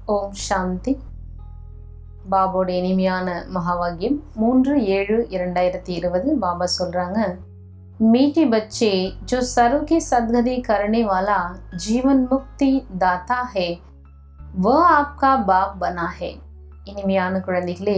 ஓம் சாந்தி பாபோட இனிமையான மகாவாக்கியம் மூன்று ஏழு இரண்டாயிரத்தி இருபது பாபா சொல்றாங்க मीठे बच्चे जो सरों की सदगति करने वाला जीवन मुक्ति दाता है वह आपका बाप बना है இனிமையான குழந்தைகளே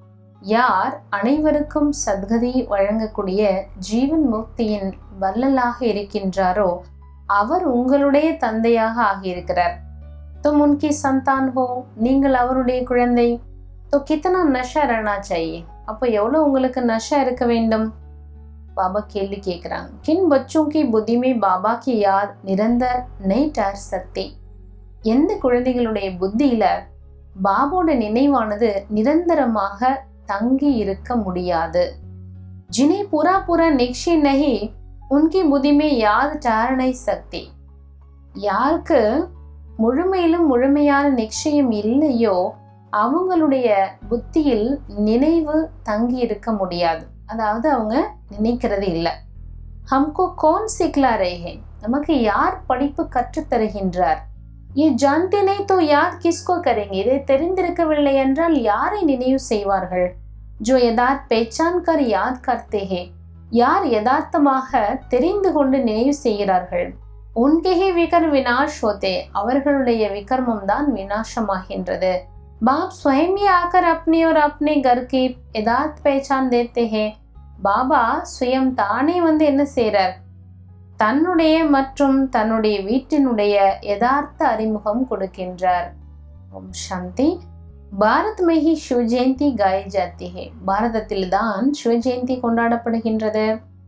யார் அனைவருக்கும் சத்கதி வழங்கக்கூடிய ஜீவன் முக்தியின் வல்லலாக இருக்கின்றாரோ அவர் உங்களுடைய தந்தையாக ஆகியிருக்கிறார் तुम उनकी संतान हो நீங்கள் அவருடைய குழந்தை तो कितना नशा रहना चाहिए அப்போ எவ்வளவு உங்களுக்கு நஷா இருக்க வேண்டும் பாபா கேள்வி கேட்குறாங்க கின் பச்சோं की बुद्धि में बाबा की याद निरंतर नहीं ठहर सकती எந்த குழந்தைகளுடைய புத்தியில பாபோட நினைவானது நிரந்தரமாக தங்கி இருக்க முடியாது जिन्हें पूरा पूरा निश्चय नहीं उनकी बुद्धि में याद ठहर नहीं सकती யாருக்கு முழுமையிலும் முழுமையான நிச்சயம் இல்லையோ அவங்களுடைய புத்தியில் நினைவு தங்கி இருக்க முடியாது அதாவது அவங்க நினைக்கிறது இல்லை ஹம்கோ கோன் சிக்லா ரேஹே நமக்கு யார் படிப்பு கற்றுத் தருகின்றார் ये जानते नहीं तो याद किसको करेंगे இதை தெரிந்திருக்கவில்லை என்றால் யாரை நினைவு செய்வார்கள் जो यदार्थ पहचान कर याद करते हैं யார் யதார்த்தமாக தெரிந்து கொண்டு நினைவு செய்கிறார்கள் உன்கே விகர் வினாஷ் ஹோதே அவர்களுடைய விகர்மம் தான் வினாசமாகின்றது பாப் स्वयं ही आकर अपने और अपने घर की यदार्थ पहचान देते हैं பாபா சுயம் தானே வந்து என்ன செய்றார் தன்னுடைய மற்றும் தன்னுடைய வீட்டினுடைய யதார்த்த அறிமுகம் கொடுக்கின்றார் ஓம் சாந்தி பாரத் में ही शिव जयंती गाई जाती है பாரதத்தில் தான் சிவ ஜெயந்தி கொண்டாடப்படுகின்றது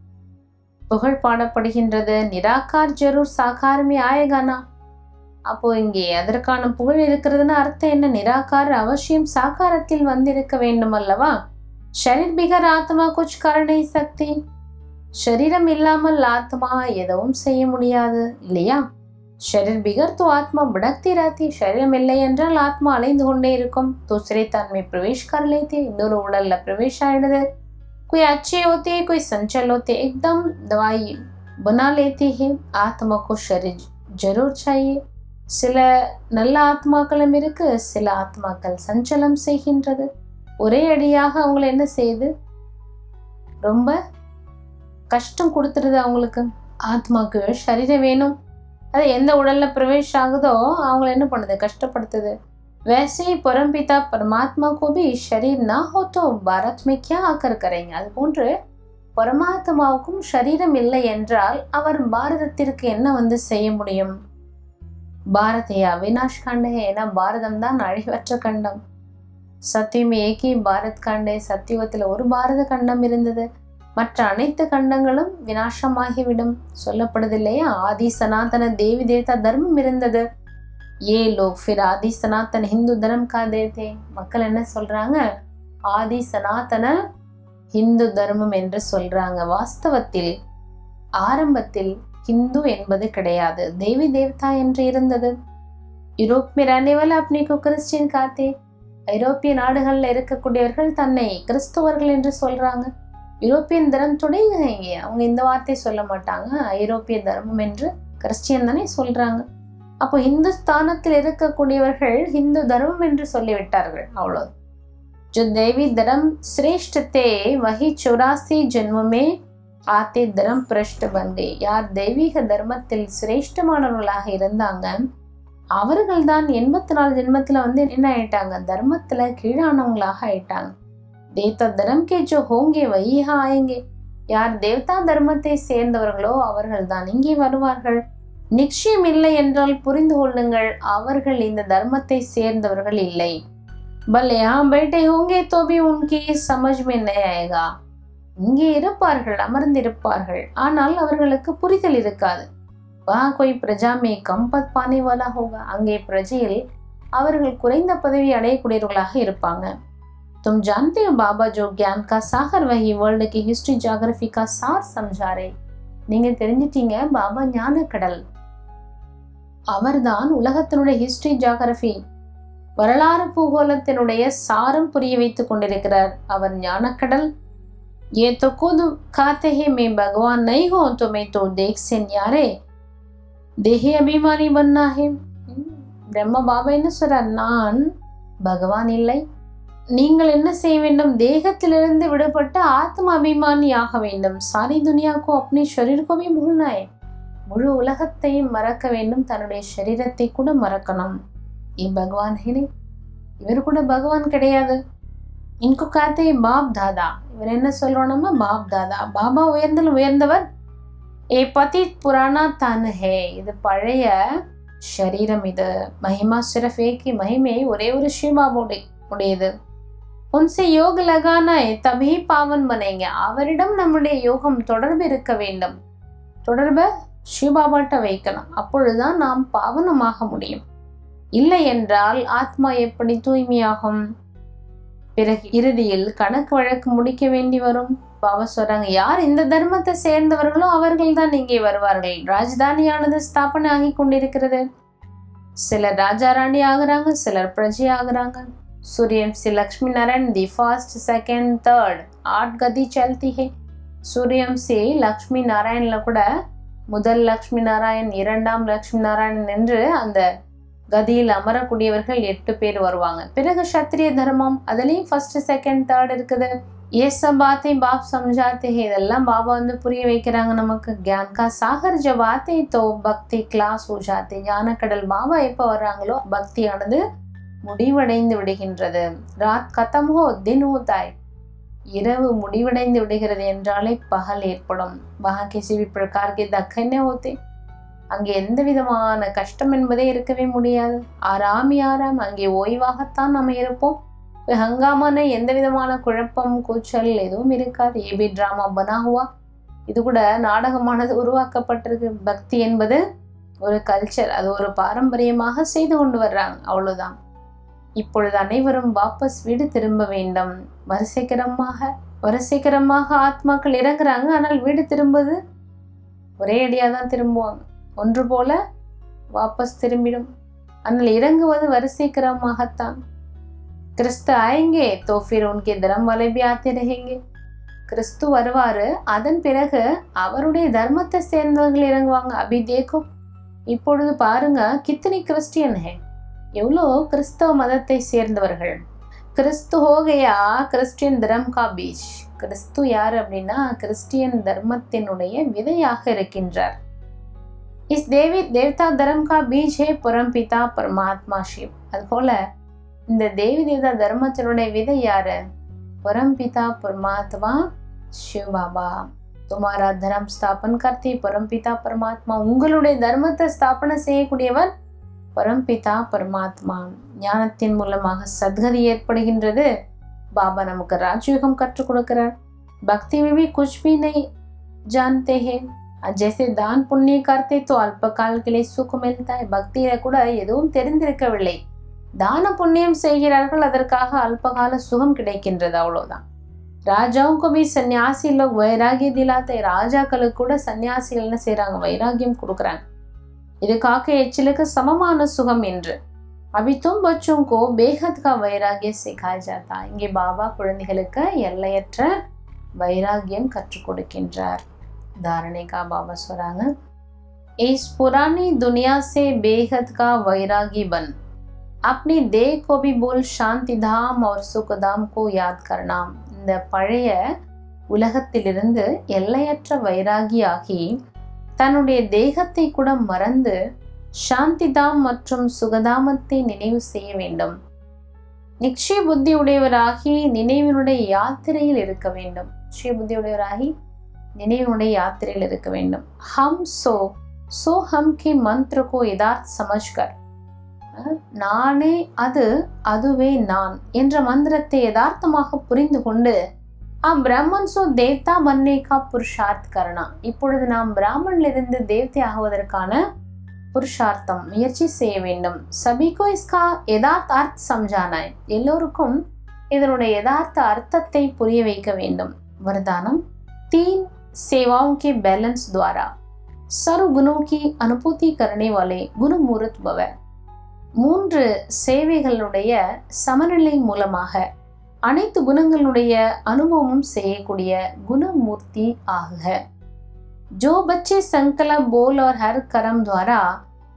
புகழ் பாடப்படுகின்றது நிராகார் ஜரூர் சாகாரமே ஆயகானா அப்போ இங்கே அதற்கான புகழ் இருக்கிறதுன்னு அர்த்தம் என்ன நிராகார் அவசியம் சாகாரத்தில் வந்திருக்க வேண்டும் அல்லவா ஷரீர் பிகர் ஆத்மா குச் கரணை சக்தி ஷரீரம் இல்லாமல் ஆத்மா எதுவும் செய்ய முடியாது இல்லையா ஷரீர் பிகர் तो ஆத்மா भटकती रहती शरीரம் இல்லை என்றால் ஆத்மா அலைந்து கொண்டே இருக்கும் दूसरे तन में प्रवेश कर लेते இன்னொரு உடல்ல பிரவேश ஆயிடுது कोई अच्छे होते हैं कोई संचल होते हैं एकदम दवाई बना लेते हैं आत्मा को शरीर जरूर चाहिए சில நல்ல ஆத்மாக்களும் இருக்கு சில ஆத்மாக்கள் சஞ்சலம் செய்கின்றது ஒரே அடியாக அவங்கள என்ன செய்யுது ரொம்ப கஷ்டம் கொடுத்துருது அவங்களுக்கு ஆத்மாக்கு சரீரம் வேணும் அது எந்த உடல்ல பிரவேश ஆகுதோ அவங்கள என்ன பண்ணுது கஷ்டப்படுத்துது वैसे ही परमपिता परमात्मा को भी शरीर ना हो तो भारत में क्या आकर करेंगे அது போன்று பரமாத்மாவுக்கும் சரீரம் இல்லை என்றால் அவர் பாரதத்திற்கு என்ன வந்து செய்ய முடியும் பாரதே அவினாஷ் கண்டே ஏன்னா பாரதம் தான் அழிவற்ற கண்டம் சத்தியம் ஏகி பாரத் கண்டே சத்தியுகத்தில் ஒரு பாரத கண்டம் இருந்தது மற்ற அனைத்து கண்டங்களும் வினாசமாகிவிடும் சொல்லப்படுது இல்லையா ஆதி சனாதன தேவி தேவதா தர்மம் இருந்தது ஏ லோக் ஃபிர் ஆதி சனாதன ஹிந்து தர்மம் கா தேவதே மக்கள் என்ன சொல்றாங்க ஆதி சனாதன ஹிந்து தர்மம் என்று சொல்றாங்க வாஸ்தவத்தில் ஆரம்பத்தில் ஹிந்து என்பது கிடையாது தேவி தேவதா என்று இருந்தது யூரோப் में रहने वाला अपने को क्रिश्चियन कहते ஐரோப்பிய நாடுகளில் இருக்கக்கூடியவர்கள் தன்னை கிறிஸ்தவர்கள் என்று சொல்றாங்க யூரோப்பியன் தர்மம் துடைங்க அவங்க இந்த வார்த்தை சொல்ல மாட்டாங்க ஐரோப்பிய தர்மம் என்று கிறிஸ்டியன் தானே சொல்றாங்க அப்போ இந்துஸ்தானத்தில் இருக்கக்கூடியவர்கள் ஹிந்து தர்மம் என்று சொல்லிவிட்டார்கள் அவ்வளவு जो देवी धर्म श्रेष्ठ थे वही चौरासी जन्म में ஆத்தே தரம் பிரஷ்ட பந்தே யார் தெய்வீக தர்மத்தில் சிரேஷ்டமானவர்களாக இருந்தாங்க அவர்கள் தான் எண்பத்தி நாலு ஜென்மத்துல வந்து என்ன ஆயிட்டாங்க தர்மத்துல கீழானவங்களாக ஆயிட்டாங்க தேவதா தரம் கே ஜோ ஹோங்கே வையா ஆயங்கே யார் தேவதா தர்மத்தை சேர்ந்தவர்களோ அவர்கள் தான் இங்கே வருவார்கள் நிச்சயம் இல்லை என்றால் புரிந்து கொள்ளுங்கள் அவர்கள் இந்த தர்மத்தை சேர்ந்தவர்கள் இல்லை பல் யஹா बैठे होंगे तो भी उनकी समझ में नहीं आएगा இங்கே இருப்பார்கள் அமர்ந்திருப்பார்கள் ஆனால் அவர்களுக்கு புரிதல் இருக்காது வா கொய் பிரஜா மே கம் பத் பானே வாலா ஹோகா அங்கே பிரஜையில் அவர்கள் குறைந்த பதவி அடையக்கூடியவர்களாக இருப்பாங்க तुम जानते हो बाबा जो ज्ञान का सागर वही वर्ल्ड की हिस्ट्री ஜியாகிரபி का सार समझा रहे நீங்க தெரிஞ்சிட்டீங்க பாபா ஞான கடல் அவர்தான் உலகத்தினுடைய ஹிஸ்டரி ஜியாகிரபி வரலாறு பூகோளத்தினுடைய சாரம் புரிய வைத்துக் கொண்டிருக்கிறார் அவர் ஞானக்கடல் ये तो खुद कहते हैं मैं भगवान नहीं हूं तो मैं तो देख से न्यारे देही अभिमानी बनना है பிரம்ம பாபா என்ன சொல்றார் நான் பகவான் இல்லை நீங்கள் என்ன செய்ய வேண்டும் தேகத்திலிருந்து விடுபட்டு ஆத்ம அபிமானி ஆக வேண்டும் சாரி துனியாக்கோ அப்படி ஷரீர்கோவே முழுநாய் முழு உலகத்தையும் மறக்க வேண்டும் தன்னுடைய சரீரத்தை கூட மறக்கணும் இ பகவான் ஹினே இவர் கூட பகவான் கிடையாது இன்கு காத்தே பாப் தாதா இவர் என்ன சொல்றோம்னா பாப் தாதா பாபா உயர்ந்தல் உயர்ந்தவர் ஏ பதித் புராணா தன் ஹே இது பழைய ஷரீரம் இது மகிமா சிறஃப் ஏக்கி மகிமை ஒரே ஒரு சிவபாபுடைய உடையது உன்சே யோக லகானா தபி பாவன் பனைங்க அவரிடம் நம்முடைய யோகம் தொடர்பு இருக்க வேண்டும் தொடர்பை சிவபாபாட்ட வைக்கணும் அப்பொழுதுதான் நாம் பாவனமாக முடியும் இல்லை என்றால் ஆத்மா எப்படி தூய்மையாகும் பிறகு இறுதியில் கணக்கு வழக்கு முடிக்க வேண்டி வரும் பாபா சொல்றாங்க யார் இந்த தர்மத்தை சேர்ந்தவர்களோ அவர்கள் தான் இங்கே வருவார்கள் ராஜதானியானது ஸ்தாபனை ஆகி கொண்டிருக்கிறது சிலர் ராஜா ராணி ஆகுறாங்க சிலர் பிரஜை ஆகுறாங்க சூரியன் சி Lakshmi Narayan the first second third ஆட் கதி சல்தி ஹே சூரியம் சி லக்ஷ்மி நாராயண்ல கூட முதல் லக்ஷ்மி நாராயண் இரண்டாம் லக்ஷ்மி நாராயணன் என்று அந்த கதியில் அமரக்கூடியவர்கள் எட்டு பேர் வருவாங்க பிறகு சத்திரிய தர்மம் அதுலேயும் ஃபர்ஸ்ட் செகண்ட் தேர்ட் இருக்குது ये सब बातें बाप समझाते हैं இதெல்லாம் பாபா வந்து புரிய வைக்கிறாங்க நமக்கு ज्ञान का सागर जब आते तो பக்தி கிளாஸ் हो जाते ஞானக்கடல் பாபா எப்போ வர்றாங்களோ பக்தியானது முடிவடைந்து விடுகின்றது ராத் கதம் ஹோ தின் ஹோதாய் இரவு முடிவடைந்து விடுகிறது என்றாலே பகல் ஏற்படும் வஹா கிசி भी प्रकार के दखने होते அங்கே எந்த விதமான கஷ்டம் என்பதே இருக்கவே முடியாது ஆறாமி ஆறாம் அங்கே ஓய்வாகத்தான் நம்ம இருப்போம் ஹங்காமான எந்த விதமான குழப்பம் கூச்சல் எதுவும் இருக்காது ஏபி டிராமா பனாகுவா இது கூட நாடகமானது உருவாக்கப்பட்டிருக்கு பக்தி என்பது ஒரு கல்ச்சர் அது ஒரு பாரம்பரியமாக செய்து கொண்டு வர்றாங்க அவ்வளவுதான் இப்பொழுது அனைவரும் வாபஸ் வீடு திரும்ப வேண்டும் வரிசைக்கரமாக வரிசைக்கரமாக ஆத்மாக்கள் இறங்குறாங்க ஆனால் வீடு திரும்புது ஒரே அடியாக தான் திரும்புவாங்க ஒன்று போல வாபஸ் திரும்பிடும் ஆனால் இறங்குவது வரிசைக்கரமாகத்தான் கிறிஸ்து ஆயங்கே तो फिर उनके धर्म वाले भी आते रहेंगे கிறிஸ்து வருவாரு அதன் பிறகு அவருடைய தர்மத்தை சேர்ந்தவர்கள் இறங்குவாங்க அபி தேக்கோ இப்பொழுது பாருங்க கித்தனை கிறிஸ்டியன் ஹே எவ்வளோ கிறிஸ்தவ மதத்தை சேர்ந்தவர்கள் கிறிஸ்து ஹோகையா கிறிஸ்டியன் தர்ம் கா பீச் கிறிஸ்து யார் அப்படின்னா கிறிஸ்டியன் தர்மத்தினுடைய விதையாக இருக்கின்றார் இஸ் தேவி தேவதா தர்ம் கா பீஜ் ஹே பரம்பிதா பரமாத்மா சிவ் அதுபோல இந்த தேவி தேவதா தர்மத்தினுடைய விதை யாரு பரம்பிதா பரமாத்மா சிவ பாபா துமாரா தர்மம் ஸ்தாபன் கர்த்தி பரம்பிதா பரமாத்மா உங்களுடைய தர்மத்தை ஸ்தாபனை செய்யக்கூடியவர் பரம்பிதா பரமாத்மா ஞானத்தின் மூலமாக சத்கதி ஏற்படுகின்றது பாபா நமக்கு ராஜயோகம் கற்றுக் கொடுக்கிறார் பக்தி में भी कुछ भी नहीं जानते हैं जैसे दान पुण्य करते तो अल्पकाल के लिए सुख मिलता है பக்தியில கூட எதுவும் தெரிந்திருக்கவில்லை தான புண்ணியம் செய்கிறார்கள் அதற்காக அல்பகால சுகம் கிடைக்கின்றது அவ்வளவுதான் ராஜாவுக்கு போய் சன்னியாசி லோக் வைராகிய திலாத்தை ராஜாக்களுக்கு கூட சன்னியாசிகள் என்ன செய்றாங்க வைராகியம் கொடுக்குறாங்க இதுக்காக எச்சிலுக்கு சமமான சுகம் என்று அபித்தும் பச்சும் கோ பேகத் கா வைராகிய சிகாய் ஜாத்தா இங்கே பாபா குழந்தைகளுக்கு எல்லையற்ற வைராகியம் கற்றுக் கொடுக்கின்றார் தாரணை கா பாபா சொல்றாங்க इस पुरानी दुनिया से बेहद का वैरागी बन अपनी देह को भी बोल शांति धाम और सुख धाम को याद करना இந்த பழைய உலகத்திலிருந்து எல்லையற்ற வைராகியாகி தன்னுடைய தேகத்தை கூட மறந்து சாந்திதாம் மற்றும் சுகதாமத்தை நினைவு செய்ய வேண்டும் நிச்சய புத்தி உடையவராகி நினைவினுடைய யாத்திரையில் இருக்க வேண்டும் நிச்சய புத்தி உடையவராகி நினைவினுடைய யாத்திரையில் இருக்க வேண்டும் ஹம் சோ சோ ஹம் கி மந்திர கோ யதார்த் சமஜ்கர் நானே அது அதுவே நான் என்ற மந்திரத்தை யதார்த்தமாக புரிந்து கொண்டு பிரம்மன் சோ தேவதா மன்னேகா புருஷார்த் கரணா இப்பொழுது நாம் பிராமணிலிருந்து தேவதை ஆகுவதற்கான புருஷார்த்தம் முயற்சி செய்ய வேண்டும் சபிகோ இஸ்கா யதார்த்த அர்த் சம்ஜானாய் எல்லோருக்கும் இதனுடைய யதார்த்த அர்த்தத்தை புரிய வைக்க வேண்டும் वरदानम तीन सेवाओं के बैलेंस द्वारा सर्व गुणों की अनुभूति करने वाले குணமூர்த் பவ மூன்று சேவைகளுடைய சமநிலை மூலமாக அனைத்து குணங்களுடைய அனுபவமும் செய்யக்கூடிய குணமூர்த்தி ஆகுக जो बच्चे संकल्प बोल और हर कर्म द्वारा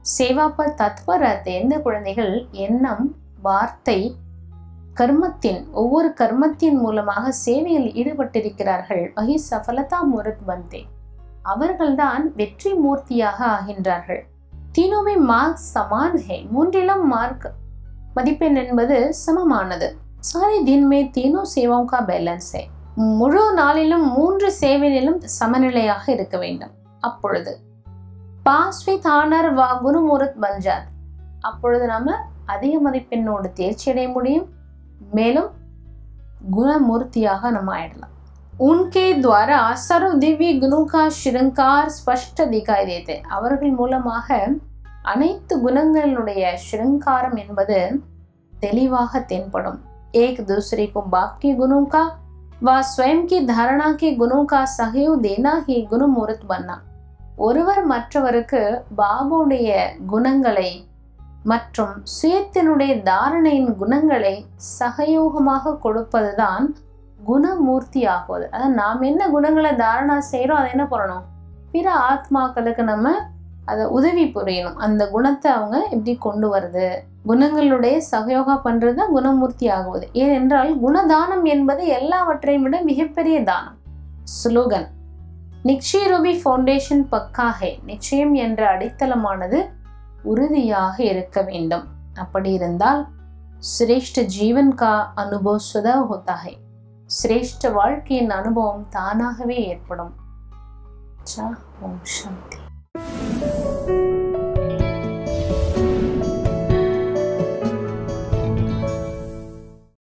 சேவா பர் தத்பர் रहते இந்த குழந்தைகள் எண்ணம் வார்த்தை கர்மத்தின் ஒவ்வொரு கர்மத்தின் மூலமாக சேவையில் ஈடுபட்டிருக்கிறார்கள் வகி சஃபலதா முரத் பந்தே அவர்கள்தான் வெற்றி மூர்த்தியாக ஆகின்றார்கள் தீனோமே மார்க் சமான் ஹே மூன்றிலும் மார்க் மதிப்பெண் என்பது சமமானது சாரி தின்மே தீனோ சேவாவும் கா பேலன்ஸ் ஹே முழு நாளிலும் மூன்று சேவையிலும் சமநிலையாக இருக்க வேண்டும் அப்பொழுது பாஸ்வி தானர் வா குருமுருத் பஞ்சாத் அப்பொழுது நாம அதிக மதிப்பெண்ணோடு தேர்ச்சி அடைய முடியும் மேலும் குணமூர்த்தியாக நம்ம ஆயிடலாம் உன்கே துவாரா சர்வ திவ்ய குணுகா ஸ்ருங்கார் ஸ்பஷ்ட திகாய் தேते அவர்கள் மூலமாக அனைத்து குணங்களுடைய ஸ்ருங்காரம் என்பது தெளிவாக தென்படும் ஏக் दूसरे को बाकी गुणों का व स्वयं की धारणा के गुणों का सहयोग देना ही गुणमूर्त बनना ஒருவர் மற்றவருக்கு பாபுடைய குணங்களை மற்றும் சுயத்தினுடைய தாரணையின் குணங்களை சகயோகமாக கொடுப்பதுதான் குணமூர்த்தி ஆகுவது அதாவது நாம் என்ன குணங்களை தாரணா செய்கிறோம் அதை என்ன பண்ணணும் பிற ஆத்மாக்களுக்கு நம்ம அதை உதவி புரியணும் அந்த குணத்தை அவங்க எப்படி கொண்டு வருது குணங்களுடைய சகயோகா பண்றது தான் குணமூர்த்தி ஆகுவது ஏனென்றால் குணதானம் என்பது எல்லாவற்றையும் விட மிகப்பெரிய தானம் ஸ்லோகன் நிச்சயரூபி ஃபவுண்டேஷன் பக்காகே நிச்சயம் என்ற அடித்தளமானது உறுதியாக இருக்க வேண்டும் அப்படி இருந்தால் சிரேஷ்ட ஜீவன் கா அனுபவ சுதா ஹோத்தாகே சிரேஷ்ட வாழ்க்கையின் அனுபவம் தானாகவே ஏற்படும் ஓம் சாந்தி